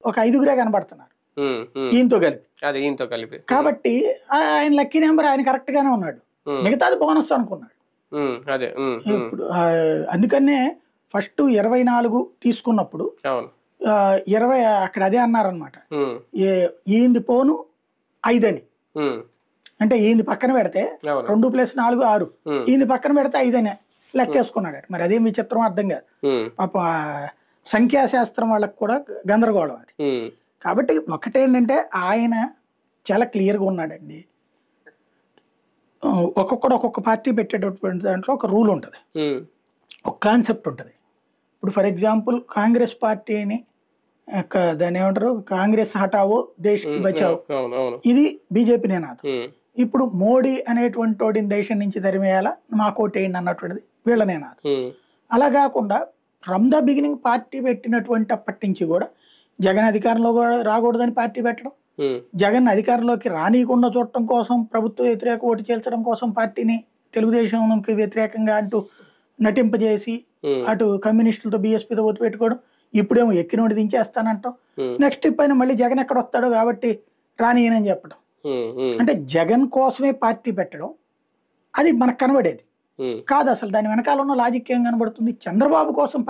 ఒక ఐదుగురే కనబడుతున్నారు ఉమ్, ఉమ్. ఈయనతో కలిపి అదే ఈయనతో కలిపి కాబట్టి ఆ- ఆయన లక్కీ నెంబర్ ఆయన కరెక్ట్ గానే ఉన్నాడు ఉమ్, మిగతాది బోనస్ అనుకున్నాడు ఉమ్, అదే ఉమ్, ఉమ్. ఇప్పుడు ఆ, అందుకనే ఫస్ట్ ఇరవై నాలుగు తీసుకున్నప్పుడు అవును ఆ, ఇరవై అక్కడ అదే అన్నారనమాట ఉమ్, ఈయంది పోను ఐదని ఉమ్, అంటే ఈయంది పక్కన పెడితే అవును రెండు ప్లస్ నాలుగు ఆరు ఉమ్, ఈయన పక్కన పెడితే ఐదనే లెక్కేసుకున్నాడు మరి అదేం విచిత్రం అర్థం కాదు ఉమ్, పాప ఆ సంఖ్యాశాస్త్రం వాళ్ళకి కూడా గందరగోళం అది ఉమ్, కాబట్టి ఒకటేంటంటే ఆయన చాలా క్లియర్గా ఉన్నాడండి ఆ, ఒక్కొక్కడు ఒక్కొక్క పార్టీ పెట్టేటటువంటి దాంట్లో ఒక రూల్ ఉంటుంది ఉమ్, ఒక కాన్సెప్ట్ ఉంటుంది ఇప్పుడు ఫర్ ఎగ్జాంపుల్ కాంగ్రెస్ పార్టీని ఒక దాన్ని ఏమంటారు కాంగ్రెస్ హటావో దేశ్ బచావో అవును అవును ఇది బీజేపీ నినాదం ఉమ్, ఇప్పుడు మోడీ అనేటువంటి వాడిని దేశం నుంచి తరిమేయాలా మా కోటేయండి అన్నటువంటిది వీళ్ళ నినాదం ఉమ్, అలా కాకుండా ఫ్రమ్ ద బిగినింగ్ పార్టీ పెట్టినటువంటి అప్పటి నుంచి కూడా జగన్ అధికారంలో కూడా రాకూడదని పార్టీ పెట్టడం ఉమ్, జగన్ అధికారంలోకి రానియకుండా చూడటం కోసం ప్రభుత్వ వ్యతిరేక ఓటు చేల్చడం కోసం పార్టీని తెలుగుదేశంకి వ్యతిరేకంగా అంటూ నటింపజేసి ఉమ్, అటు కమ్యూనిస్టులతో బీఎస్పీతో ఓటు పెట్టుకోవడం ఇప్పుడేమో ఎక్కినోడి దించేస్తానంటాం ఉమ్, నెక్స్ట్ పైన మళ్ళీ జగన్ ఎక్కడ వస్తాడో కాబట్టి రానియనని చెప్పడం ఉమ్, ఉమ్, అంటే జగన్ కోసమే పార్టీ పెట్టడం అది మనకు కనబడేది ఉమ్. కాదు అసలు దాని వెనకాల ఉన్న లాజిక్ ఏం కనబడుతుంది చంద్రబాబు కోసం